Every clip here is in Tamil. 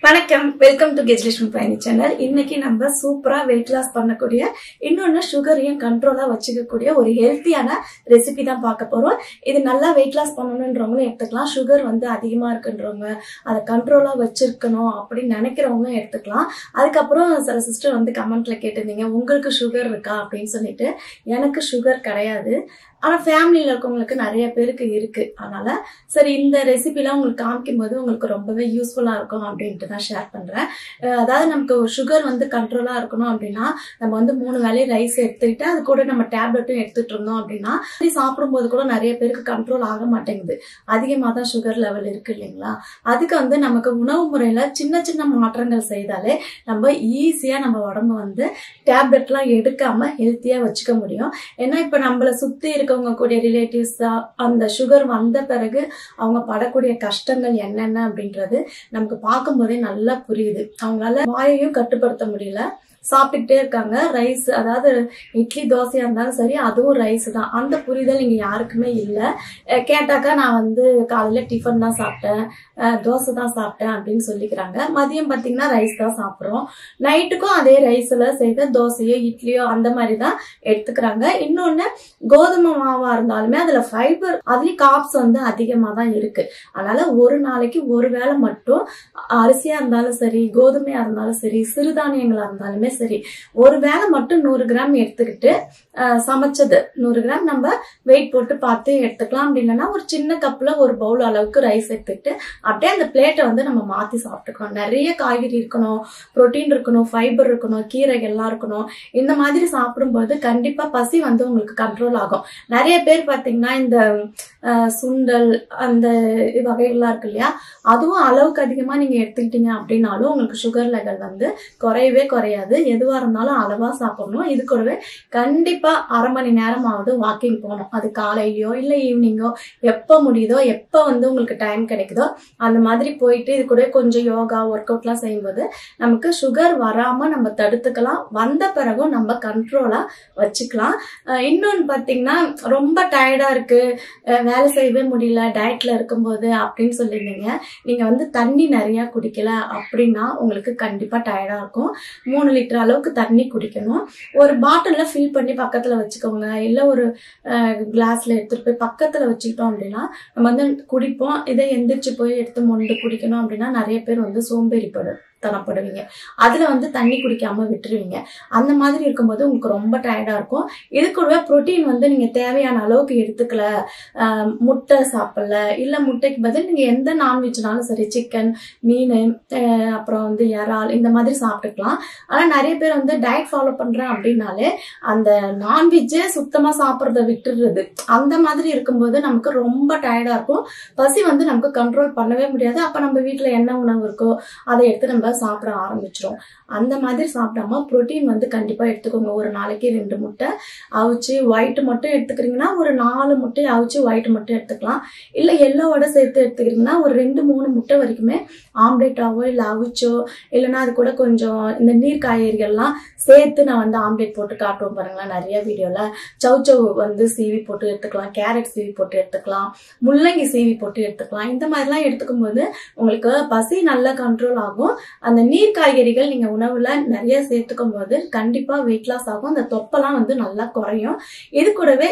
வணக்கம் வெல்கம் டு கெஜ்லட்சுமி பயணி சேனல் இன்னைக்கு நம்ம சூப்பரா வெயிட் லாஸ் பண்ணக்கூடிய இன்னொன்னு சுகரையும் கண்ட்ரோலா வச்சுக்கக்கூடிய ஒரு ஹெல்த்தியான ரெசிபி தான் பார்க்க போறோம் இது நல்லா வெயிட் லாஸ் பண்ணணுன்றவங்களும் எடுத்துக்கலாம் சுகர் வந்து அதிகமா இருக்குன்றவங்க அதை கண்ட்ரோலா வச்சிருக்கணும் அப்படின்னு நினைக்கிறவங்களும் எடுத்துக்கலாம் அதுக்கப்புறம் சில சிஸ்டர் வந்து கமெண்ட்ல கேட்டிருந்தீங்க உங்களுக்கு சுகர் இருக்கா அப்படின்னு சொல்லிட்டு எனக்கு சுகர் கிடையாது ஆனா ஃபேமிலியில இருக்கவங்களுக்கு நிறைய பேருக்கு இருக்கு அதனால சரி இந்த ரெசிபிலாம் உங்களுக்கு காமிக்கும் போது உங்களுக்கு ரொம்பவே யூஸ்ஃபுல்லா இருக்கும் அப்படின்ட்டு தான் ஷேர் பண்றேன் அஹ் அதாவது நமக்கு சுகர் வந்து கண்ட்ரோலா இருக்கணும் அப்படின்னா நம்ம வந்து மூணு வேலையும் ரைஸ் எடுத்துக்கிட்டு அது கூட நம்ம டேப்லெட்டும் எடுத்துட்டு இருந்தோம் அப்படின்னா இப்படி சாப்பிடும்போது கூட நிறைய பேருக்கு கண்ட்ரோல் ஆக மாட்டேங்குது அதிகமாக தான் சுகர் லெவல் இருக்கு இல்லைங்களா அதுக்கு வந்து நமக்கு உணவு முறையில சின்ன சின்ன மாற்றங்கள் செய்தாலே நம்ம ஈஸியா நம்ம உடம்ப வந்து டேப்லெட்லாம் எடுக்காம ஹெல்த்தியா வச்சுக்க முடியும் ஏன்னா இப்ப நம்மள சுத்தி இருக்கவங்க கூடிய ரிலேட்டிவ்ஸ் அந்த சுகர் வந்த பிறகு அவங்க படக்கூடிய கஷ்டங்கள் என்னென்ன அப்படின்றது நமக்கு பார்க்கும்போதே நல்லா புரியுது அவங்களால வாயையும் கட்டுப்படுத்த முடியல சாப்பிட்டுட்டே இருக்காங்க ரைஸ் அதாவது இட்லி தோசையா இருந்தாலும் சரி அதுவும் ரைஸ் தான் அந்த புரிதல் இங்க யாருக்குமே இல்லை கேட்டாக்கா நான் வந்து காலையில டிஃபன் தான் சாப்பிட்டேன் அஹ் தோசை தான் சாப்பிட்டேன் அப்படின்னு சொல்லிக்கிறாங்க மதியம் பார்த்தீங்கன்னா ரைஸ் தான் சாப்பிட்றோம் நைட்டுக்கும் அதே ரைஸ்ல செய்த தோசையோ இட்லியோ அந்த மாதிரி தான் எடுத்துக்கிறாங்க இன்னொன்னு கோதுமை மாவா இருந்தாலுமே அதுல ஃபைபர் அதுலயும் காப்ஸ் வந்து அதிகமா தான் இருக்கு அதனால ஒரு நாளைக்கு ஒரு வேளை மட்டும் அரிசியா இருந்தாலும் சரி கோதுமையா இருந்தாலும் சரி சிறுதானியங்களா இருந்தாலுமே சரி ஒரு வேளை மட்டும் நூறு கிராம் எடுத்துக்கிட்டு அஹ், சமைச்சது நூறு கிராம் நம்ம வெயிட் போட்டு பார்த்து எடுத்துக்கலாம் அப்படி இல்லைன்னா ஒரு சின்ன கப்ல ஒரு பவுல் அளவுக்கு ரைஸ் எடுத்துக்கிட்டு அப்படியே அந்த பிளேட்டை வந்து நம்ம மாத்தி சாப்பிட்டுக்கணும் நிறைய காய்கறி இருக்கணும் புரோட்டீன் இருக்கணும் ஃபைபர் இருக்கணும் கீரைகள்லாம் இருக்கணும் இந்த மாதிரி சாப்பிடும்போது கண்டிப்பா பசி வந்து உங்களுக்கு கண்ட்ரோல் ஆகும் நிறைய பேர் பாத்தீங்கன்னா இந்த அஹ், சுண்டல் அந்த வகைகள்லாம் இருக்கு இல்லையா அதுவும் அளவுக்கு அதிகமா நீங்க எடுத்துக்கிட்டீங்க அப்படின்னாலும் உங்களுக்கு சுகர் லெவல் வந்து குறையவே குறையாது எதுவா இருந்தாலும் அளவா சாப்பிடணும் இது கூடவே கண்டிப்பா அரை மணி நேரமாவது வாக்கிங் போகணும் அது காலையிலயோ இல்ல ஈவினிங்கோ எப்ப முடியுதோ எப்ப வந்து உங்களுக்கு டைம் கிடைக்குதோ அந்த மாதிரி போயிட்டு இது கூட கொஞ்சம் யோகா ஒர்க் அவுட்லாம் செய்யும்போது நமக்கு சுகர் வராம நம்ம தடுத்துக்கலாம் வந்த பிறகும் நம்ம கண்ட்ரோலா வச்சுக்கலாம் அஹ் இன்னொன்னு பாத்தீங்கன்னா ரொம்ப டயர்டா இருக்கு அஹ் வேலை செய்யவே முடியல டயட்ல இருக்கும்போது அப்படின்னு சொல்லியிருந்தீங்க நீங்க வந்து தண்ணி நிறைய குடிக்கல அப்படின்னா உங்களுக்கு கண்டிப்பா டயர்டா இருக்கும் மூணு லிட்டர் அளவுக்கு தண்ணி குடிக்கணும் ஒரு பாட்டில்ல ஃபில் பண்ணி பக்கத்துல வச்சுக்கோங்க இல்ல ஒரு கிளாஸ்ல எடுத்துட்டு போய் பக்கத்துல வச்சுக்கிட்டோம் அப்படின்னா நம்ம வந்து குடிப்போம் இதை எந்திரிச்சு போய் எடுத்து மொண்டு குடிக்கணும் அப்படின்னா நிறைய பேர் வந்து சோம்பேறிப்படு தனப்படுவீங்க அதுல வந்து தண்ணி குடிக்காம விட்டுருவீங்க அந்த மாதிரி இருக்கும்போது உங்களுக்கு ரொம்ப டயர்டா இருக்கும் இது கூடவே புரோட்டீன் வந்து நீங்க தேவையான அளவுக்கு எடுத்துக்கல ஆஹ் முட்டை சாப்பிடல இல்ல முட்டைக்கு பதில் நீங்க எந்த நான்வெஜ்னாலும் சரி சிக்கன் மீன் ஆஹ் அப்புறம் வந்து இறால் இந்த மாதிரி சாப்பிட்டுக்கலாம் ஆனா நிறைய பேர் வந்து டயட் ஃபாலோ பண்றேன் அப்படின்னாலே அந்த நான்வெஜ்ஜே சுத்தமா சாப்பிட்றத விட்டுடுறது அந்த மாதிரி இருக்கும்போது நமக்கு ரொம்ப டயர்டா இருக்கும் பசி வந்து நமக்கு கண்ட்ரோல் பண்ணவே முடியாது அப்ப நம்ம வீட்ல என்ன உணவு இருக்கோ அதை எடுத்து நம்ம சாப்பிட ஆரம்பிச்சிரும் அந்த மாதிரி சாப்பிடாம புரோட்டீன் வந்து கண்டிப்பா எடுத்துக்கோங்க ஒரு நாளைக்கு ரெண்டு முட்டை அவிச்சு ஒயிட் மட்டும் எடுத்துக்கிறீங்கன்னா ஒரு நாலு முட்டை அவிச்சு ஒயிட் மட்டும் எடுத்துக்கலாம் இல்ல எல்லோவோட சேர்த்து எடுத்துக்கிறீங்கன்னா ஒரு ரெண்டு மூணு முட்டை வரைக்குமே ஆம்லேட்டாவோ இல்ல அவிச்சோ இல்லைன்னா அது கூட கொஞ்சம் இந்த நீர் காய்கறிகள்லாம் சேர்த்து நான் வந்து ஆம்லேட் போட்டு காட்டுவோம் பாருங்களேன் நிறைய வீடியோல சவுச்சவ் வந்து சீவி போட்டு எடுத்துக்கலாம் கேரட் சீவி போட்டு எடுத்துக்கலாம் முள்ளங்கி சீவி போட்டு எடுத்துக்கலாம் இந்த மாதிரிலாம் எடுத்துக்கும் போது உங்களுக்கு பசி நல்லா கண்ட்ரோல் ஆகும் அந்த நீர் காய்கறிகள் நீங்க உணவுல நிறைய சேர்த்துக்கும் போது கண்டிப்பா வெயிட் லாஸ் ஆகும் அந்த தொப்பெல்லாம் வந்து நல்லா குறையும் இது கூடவே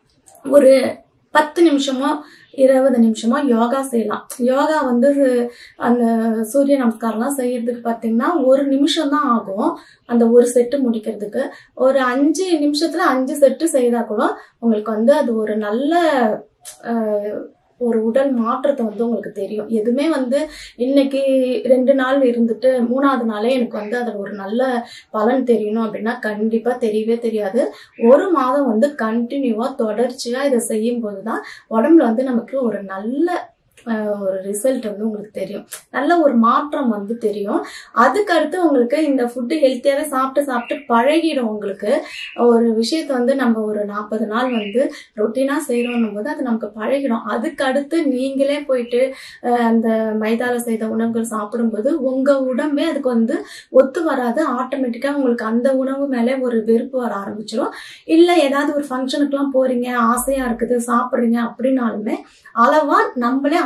ஒரு பத்து நிமிஷமோ இருபது நிமிஷமா யோகா செய்யலாம் யோகா வந்து அந்த சூரிய நமஸ்காரம்லாம் செய்யறதுக்கு பார்த்தீங்கன்னா ஒரு நிமிஷம் தான் ஆகும் அந்த ஒரு செட்டு முடிக்கிறதுக்கு ஒரு அஞ்சு நிமிஷத்துல அஞ்சு செட்டு செய்தா கூட உங்களுக்கு வந்து அது ஒரு நல்ல அஹ், ஒரு உடல் மாற்றத்தை வந்து உங்களுக்கு தெரியும் எதுவுமே வந்து இன்னைக்கு ரெண்டு நாள் இருந்துட்டு மூணாவது நாளே எனக்கு வந்து அதில் ஒரு நல்ல பலன் தெரியணும் அப்படின்னா கண்டிப்பா தெரியவே தெரியாது ஒரு மாதம் வந்து கண்டினியூவா தொடர்ச்சியா இதை செய்யும் போதுதான் உடம்புல வந்து நமக்கு ஒரு நல்ல அஹ், ஒரு ரிசல்ட் வந்து உங்களுக்கு தெரியும் நல்ல ஒரு மாற்றம் வந்து தெரியும் அதுக்கு அடுத்து உங்களுக்கு இந்த ஃபுட்டு ஹெல்த்தியாவே சாப்பிட்டு சாப்பிட்டு பழகிடும் உங்களுக்கு ஒரு விஷயத்த வந்து நம்ம ஒரு நாற்பது நாள் வந்து ரொட்டீனா செய்யறோம் போது அது நமக்கு பழகிடும் அதுக்கு அடுத்து நீங்களே போயிட்டு அஹ், அந்த மைதால செய்த உணவுகள் சாப்பிடும்போது உங்க உடம்பே அதுக்கு வந்து ஒத்து வராது ஆட்டோமேட்டிக்கா உங்களுக்கு அந்த உணவு மேலே ஒரு வெறுப்பு வர ஆரம்பிச்சிடும் இல்ல ஏதாவது ஒரு ஃபங்க்ஷனுக்குலாம் போறீங்க ஆசையா இருக்குது சாப்பிடுறீங்க அப்படின்னாலுமே அளவா நம்மளே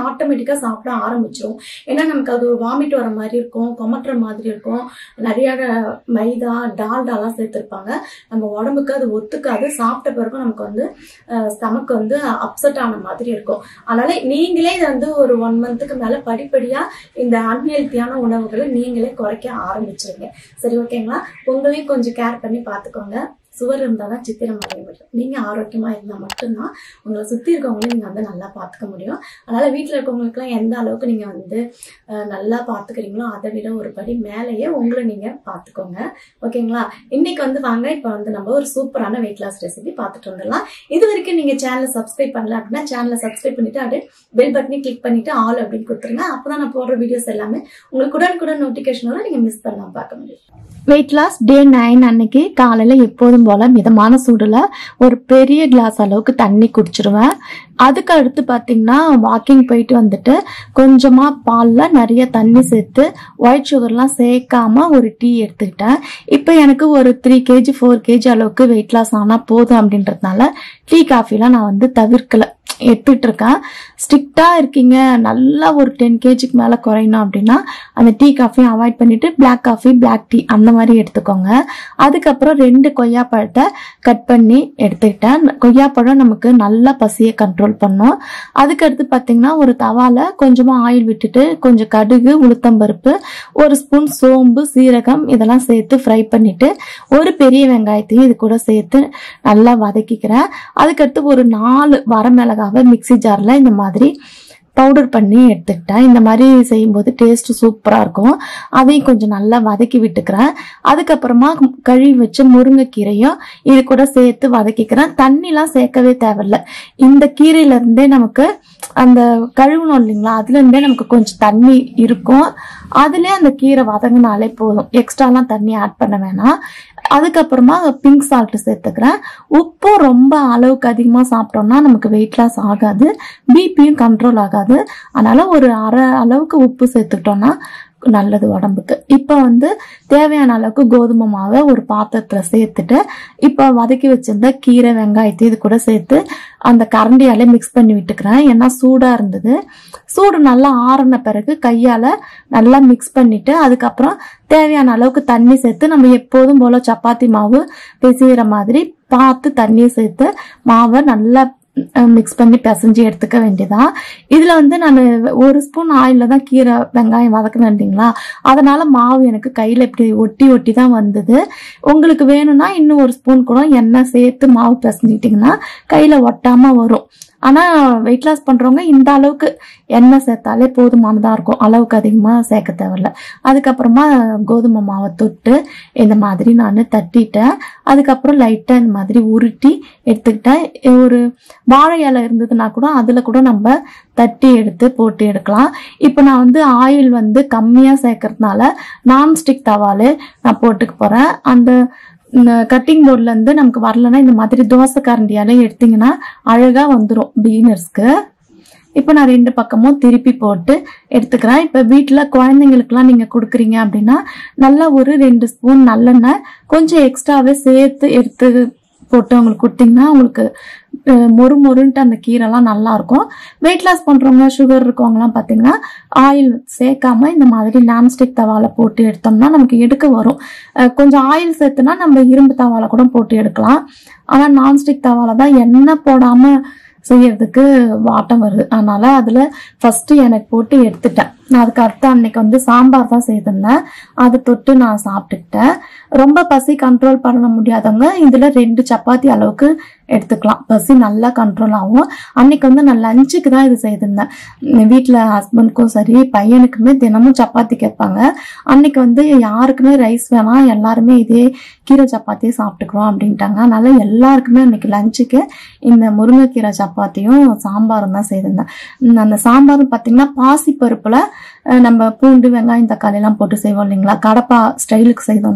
ஆட்டோமேட்டிக்கா சாப்பிட ஆரம்பிச்சிரும் ஏன்னா நமக்கு அது வாமிட் வர மாதிரி இருக்கும் கொமட்டுற மாதிரி இருக்கும் நிறைய மைதா டால்டாலாம் சேர்த்துருப்பாங்க நம்ம உடம்புக்கு அது ஒத்துக்காது சாப்பிட்ட பிறகு நமக்கு வந்து ஸ்டமக் வந்து அப்செட் ஆன மாதிரி இருக்கும் அதனால நீங்களே இதை வந்து ஒரு ஒன் மந்த்துக்கு மேல படிப்படியா இந்த அன்ஹெல்த்தியான உணவுகளை நீங்களே குறைக்க ஆரம்பிச்சிருங்க சரி ஓகேங்களா உங்களையும் கொஞ்சம் கேர் பண்ணி பார்த்துக்கோங்க சுவர் இருந்தால் தான் சித்திரம் வரைய முடியும் நீங்கள் ஆரோக்கியமாக இருந்தால் மட்டும்தான் உங்களை சுற்றி இருக்கவங்களையும் நீங்கள் வந்து நல்லா பார்த்துக்க முடியும் அதனால் வீட்டில் இருக்கவங்களுக்குலாம் எந்த அளவுக்கு நீங்கள் வந்து அஹ், நல்லா பார்த்துக்கிறீங்களோ அதை விட ஒரு படி மேலேயே உங்களை நீங்கள் பார்த்துக்கோங்க ஓகேங்களா இன்னைக்கு வந்து வாங்க இப்போ வந்து நம்ம ஒரு சூப்பரான வெயிட் லாஸ் ரெசிபி பார்த்துட்டு வந்துடலாம் இது வரைக்கும் நீங்கள் சேனலை சப்ஸ்கிரைப் பண்ணல அப்படின்னா சேனலை சப்ஸ்கிரைப் பண்ணிட்டு அப்படியே பெல் பட்டனை கிளிக் பண்ணிட்டு ஆல் அப்படின்னு கொடுத்துருங்க அப்போ தான் நான் போடுற வீடியோஸ் எல்லாமே உங்களுக்கு உடனுக்குடன் நோட்டிஃபிகேஷன் வரும் நீங்கள் மிஸ் பண்ணாம பார்க்க முடியும் வெயிட் லாஸ் டே நைன் அன்னைக்கு காலையில் எப்போதும் போல் மிதமான சூடில் ஒரு பெரிய கிளாஸ் அளவுக்கு தண்ணி குடிச்சிருவேன் அதுக்கு அடுத்து பார்த்தீங்கன்னா வாக்கிங் போயிட்டு வந்துட்டு கொஞ்சமாக பாலில் நிறைய தண்ணி சேர்த்து ஒயிட் சுகர்லாம் சேர்க்காம ஒரு டீ எடுத்துக்கிட்டேன் இப்போ எனக்கு ஒரு த்ரீ கேஜி ஃபோர் கேஜி அளவுக்கு வெயிட் லாஸ் ஆனால் போதும் அப்படின்றதுனால டீ காஃபிலாம் நான் வந்து தவிர்க்கல எடுத்துட்டு இருக்கேன் ஸ்ட்ரிக்டா இருக்கீங்க நல்லா ஒரு டென் கேஜிக்கு மேல குறையணும் அப்படின்னா அந்த டீ காஃபியும் அவாய்ட் பண்ணிட்டு பிளாக் காஃபி பிளாக் டீ அந்த மாதிரி எடுத்துக்கோங்க அதுக்கப்புறம் ரெண்டு கொய்யாப்பழத்தை கட் பண்ணி எடுத்துக்கிட்டேன் கொய்யாப்பழம் நமக்கு நல்லா பசியை கண்ட்ரோல் பண்ணும் அதுக்கடுத்து பார்த்தீங்கன்னா ஒரு தவால கொஞ்சமா ஆயில் விட்டுட்டு கொஞ்சம் கடுகு உளுத்தம்பருப்பு ஒரு ஸ்பூன் சோம்பு சீரகம் இதெல்லாம் சேர்த்து ஃப்ரை பண்ணிட்டு ஒரு பெரிய வெங்காயத்தையும் இது கூட சேர்த்து நல்லா வதக்கிக்கிறேன் அதுக்கடுத்து ஒரு நாலு வரமிளகாவை மிக்ஸி ஜாரில் இந்த மாதிரி பவுடர் பண்ணி எடுத்துக்கிட்டேன் இந்த மாதிரி செய்யும்போது டேஸ்ட் சூப்பராக இருக்கும் அதையும் கொஞ்சம் நல்லா வதக்கி விட்டுக்கிறேன் அதுக்கப்புறமா கழுவி வச்ச முருங்கைக்கீரையும் இது கூட சேர்த்து வதக்கிக்கிறேன் தண்ணிலாம் சேர்க்கவே தேவையில்ல இந்த கீரையில இருந்தே நமக்கு அந்த கழுவணும் இல்லைங்களா அதுல இருந்தே நமக்கு கொஞ்சம் தண்ணி இருக்கும் அதுலயே அந்த கீரை வதங்கினாலே போதும் எக்ஸ்ட்ராலாம் தண்ணி ஆட் பண்ண வேணாம் அதுக்கப்புறமா பிங்க் சால்ட் சேர்த்துக்கிறேன் உப்பும் ரொம்ப அளவுக்கு அதிகமாக சாப்பிட்டோம்னா நமக்கு வெயிட் லாஸ் ஆகாது பிபியும் கண்ட்ரோல் ஆகாது அதனால ஒரு அரை அளவுக்கு உப்பு சேர்த்துக்கிட்டோம்னா நல்லது உடம்புக்கு இப்போ வந்து தேவையான அளவுக்கு கோதுமை மாவை ஒரு பாத்திரத்தில் சேர்த்துட்டு இப்போ வதக்கி வச்சிருந்த கீரை வெங்காயத்தை இது கூட சேர்த்து அந்த கரண்டியாலே மிக்ஸ் பண்ணி விட்டுக்கிறேன் ஏன்னா சூடாக இருந்தது சூடு நல்லா ஆறின பிறகு கையால் நல்லா மிக்ஸ் பண்ணிட்டு அதுக்கப்புறம் தேவையான அளவுக்கு தண்ணி சேர்த்து நம்ம எப்போதும் போல சப்பாத்தி மாவு பிசைகிற மாதிரி பார்த்து தண்ணியை சேர்த்து மாவை நல்லா மிக்ஸ் பண்ணி பிசைஞ்சு எடுத்துக்க வேண்டியதான் இதுல வந்து நான் ஒரு ஸ்பூன் ஆயில்ல தான் கீரை வெங்காயம் வதக்கினேன் இல்லைங்களா அதனால மாவு எனக்கு கையில இப்படி ஒட்டி ஒட்டி தான் வந்தது உங்களுக்கு வேணும்னா இன்னும் ஒரு ஸ்பூன் கூட எண்ணெய் சேர்த்து மாவு பிசைஞ்சிட்டிங்கன்னா கையில ஒட்டாம வரும் ஆனா வெயிட் லாஸ் பண்றவங்க இந்த அளவுக்கு எண்ணெய் சேர்த்தாலே போதுமானதா இருக்கும் அளவுக்கு அதிகமா சேர்க்க தேவையில்ல அதுக்கப்புறமா கோதுமை மாவை தொட்டு இந்த மாதிரி நான் தட்டிட்டேன் அதுக்கப்புறம் லைட்டா இந்த மாதிரி உருட்டி எடுத்துக்கிட்டேன் ஒரு வாழை இலை இருந்ததுன்னா கூட அதுல கூட நம்ம தட்டி எடுத்து போட்டு எடுக்கலாம் இப்போ நான் வந்து ஆயில் வந்து கம்மியா சேர்க்கறதுனால நான்ஸ்டிக் தவாலே நான் போட்டுக்க போறேன் அந்த கட்டிங் போர்ட்ல இருந்து நமக்கு வரலன்னா இந்த மாதிரி தோசை கரண்டியால எடுத்தீங்கன்னா அழகா வந்துடும் பிகினர்ஸ்க்கு இப்போ நான் ரெண்டு பக்கமும் திருப்பி போட்டு எடுத்துக்கிறேன் இப்போ வீட்டில் குழந்தைங்களுக்குலாம் நீங்கள் கொடுக்குறீங்க அப்படின்னா நல்லா ஒரு ரெண்டு ஸ்பூன் நல்லெண்ணெய் கொஞ்சம் எக்ஸ்ட்ராவே சேர்த்து எடுத்து போட்டு அவங்களுக்கு கொடுத்தீங்கன்னா அவங்களுக்கு அஹ், மொறு மொறுன்ட்டு அந்த கீரைலாம் நல்லா இருக்கும் வெயிட் லாஸ் பண்றவங்க சுகர் இருக்கவங்கலாம் பார்த்தீங்கன்னா ஆயில் சேர்க்காம இந்த மாதிரி நான்ஸ்டிக் தவால போட்டு எடுத்தோம்னா நமக்கு எடுக்க வரும் அஹ், கொஞ்சம் ஆயில் சேர்த்துனா நம்ம இரும்பு தவால கூட போட்டு எடுக்கலாம் ஆனா நான்ஸ்டிக் தவால தான் எண்ணெய் போடாம செய்யறதுக்கு வாட்டம் வருது அதனால அதுல ஃபர்ஸ்ட் எனக்கு போட்டு எடுத்துட்டேன் நான் அதுக்கு அடுத்த அன்னைக்கு வந்து சாம்பார் தான் செய்திருந்தேன் அதை தொட்டு நான் சாப்பிட்டுக்கிட்டேன் ரொம்ப பசி கண்ட்ரோல் பண்ண முடியாதவங்க இதுல ரெண்டு சப்பாத்தி அளவுக்கு எடுத்துக்கலாம் பசி நல்லா கண்ட்ரோல் ஆகும் அன்னைக்கு வந்து நான் லஞ்சுக்கு தான் இது செய்திருந்தேன் உம் வீட்ல ஹஸ்பண்ட்க்கும் சரி பையனுக்குமே தினமும் சப்பாத்தி கேட்பாங்க அன்னைக்கு வந்து யாருக்குமே ரைஸ் வேணாம் எல்லாருமே இதே கீரை சப்பாத்தியே சாப்பிட்டுக்கிறோம் அப்படின்ட்டாங்க அதனால எல்லாருக்குமே அன்னைக்கு லஞ்சுக்கு இந்த முருங்கைக்கீரை சப்பாத்தியும் சாம்பாரும் தான் செய்திருந்தேன் உம் அந்த சாம்பாரும் பார்த்தீங்கன்னா பாசி பருப்புல அஹ், நம்ம பூண்டு வெங்காயம் தக்காளி எல்லாம் போட்டு செய்வோம் இல்லைங்களா கடப்பா ஸ்டைலுக்கு செய்தோம்னா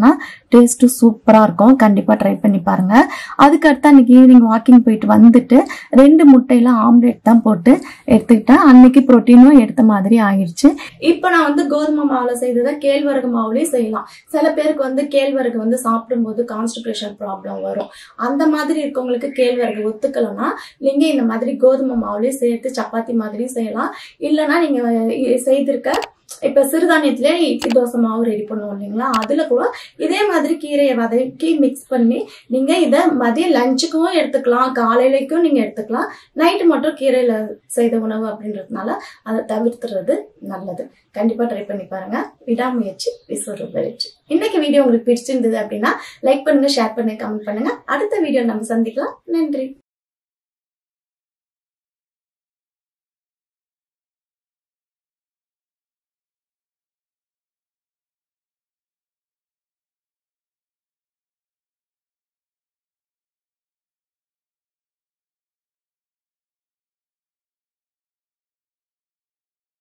டேஸ்ட்டும் சூப்பராக இருக்கும் கண்டிப்பாக ட்ரை பண்ணி பாருங்க அதுக்கடுத்து அன்னைக்கு ஈவினிங் வாக்கிங் போயிட்டு வந்துட்டு ரெண்டு முட்டையில ஆம்லேட் தான் போட்டு எடுத்துக்கிட்டேன் அன்னைக்கு ப்ரோட்டீனும் எடுத்த மாதிரி ஆயிடுச்சு இப்போ நான் வந்து கோதுமை மாவுல செய்ததை கேழ்வரகு மாவுலயும் செய்யலாம் சில பேருக்கு வந்து கேழ்வரகு வந்து சாப்பிடும்போது கான்ஸ்டிபேஷன் ப்ராப்ளம் வரும் அந்த மாதிரி இருக்கவங்களுக்கு கேழ்வரகு ஒத்துக்கலைன்னா நீங்க இந்த மாதிரி கோதுமை மாவுலயும் சேர்த்து சப்பாத்தி மாதிரியும் செய்யலாம் இல்லைன்னா நீங்க இ- செய்திருக்க இப்ப சிறுதானியத்திலே இட்லி தோசை மாவு ரெடி பண்ணுவோம் இல்லைங்களா அதுல கூட இதே மாதிரி கீரையை வதக்கி மிக்ஸ் பண்ணி நீங்க இதை மதியம் லஞ்சுக்கும் எடுத்துக்கலாம் காலையிலைக்கும் நீங்க எடுத்துக்கலாம் நைட்டு மட்டும் கீரையில செய்த உணவு அப்படின்றதுனால அதை தவிர்த்துறது நல்லது கண்டிப்பா ட்ரை பண்ணி பாருங்க விடாமுயற்சி விஸ்வரூப வெற்றி இன்னைக்கு வீடியோ உங்களுக்கு பிடிச்சிருந்தது அப்படின்னா லைக் பண்ணுங்க ஷேர் பண்ணுங்க கமெண்ட் பண்ணுங்க அடுத்த வீடியோ நம்ம சந்திக்கலாம் நன்றி